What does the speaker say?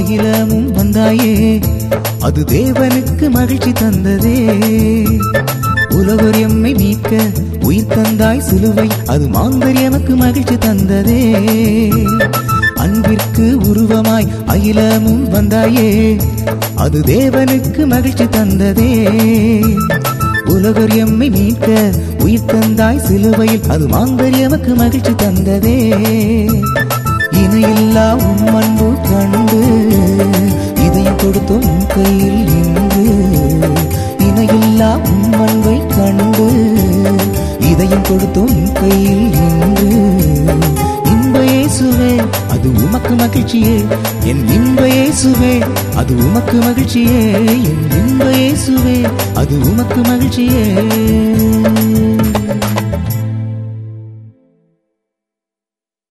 அகிலமும் வந்தாயே அது தேவனுக்கு மகிழ்ச்சி தந்ததே உலகர் எம்மை மீட்க உயிர் தந்தாய் சிலுவை அது மாந்தர் எமக்கு மகிழ்ச்சி தந்ததே அன்பிற்கு உருவமாய் அகிலமும் வந்தாயே அது தேவனுக்கு மகிழ்ச்சி தந்ததே உலகர் எம்மை மீட்க உயிர் தந்தாய் சிலுவையில் அது மாந்தர் எமக்கு மகிழ்ச்சி தந்ததே இணையில்லா உம் அன்பு கண்டு இதயம் கொடுத்தோம் உம் கையில் இன்று இணையில்லா உம் அன்பை கண்டு இதயம் கொடுத்தோம் உம் கையில் இன்று இன்ப இயேசுவே அது உமக்கு மகிழ்ச்சியே என் இன்ப இயேசுவே அது உமக்கு மகிழ்ச்சியே என் இன்ப இயேசுவே அது உமக்கு மகிழ்ச்சியே